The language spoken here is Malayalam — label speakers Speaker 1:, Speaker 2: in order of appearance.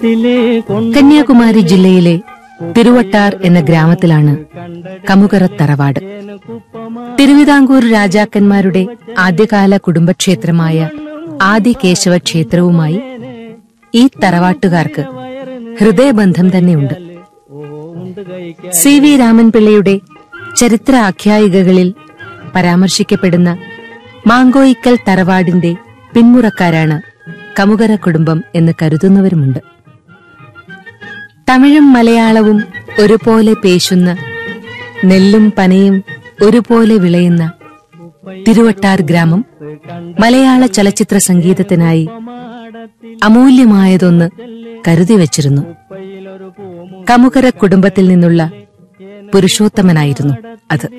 Speaker 1: കന്യാകുമാരി ജില്ലയിലെ തിരുവട്ടാർ എന്ന ഗ്രാമത്തിലാണ് കമുകറ തറവാട് തിരുവിതാംകൂർ രാജാക്കന്മാരുടെ ആദ്യകാല കുടുംബക്ഷേത്രമായ ആദികേശവ ക്ഷേത്രവുമായി ഈ തറവാട്ടുകാർക്ക് ഹൃദയബന്ധം തന്നെയുണ്ട് സി വി രാമൻപിള്ളയുടെ ചരിത്ര ആഖ്യായികകളിൽ പരാമർശിക്കപ്പെടുന്ന മാങ്കോയിക്കൽ തറവാടിന്റെ പിന്മുറക്കാരാണ് കമുകര കുടുംബം എന്ന് കരുതുന്നവരുമുണ്ട് തമിഴും മലയാളവും ഒരുപോലെ പേശുന്ന നെല്ലും പനയും ഒരുപോലെ വിളയുന്ന തിരുവട്ടാർ ഗ്രാമം മലയാള ചലച്ചിത്ര സംഗീതത്തിനായി അമൂല്യമായതൊന്ന് കരുതി വച്ചിരുന്നു കമുകര കുടുംബത്തിൽ നിന്നുള്ള പുരുഷോത്തമനായിരുന്നു അത്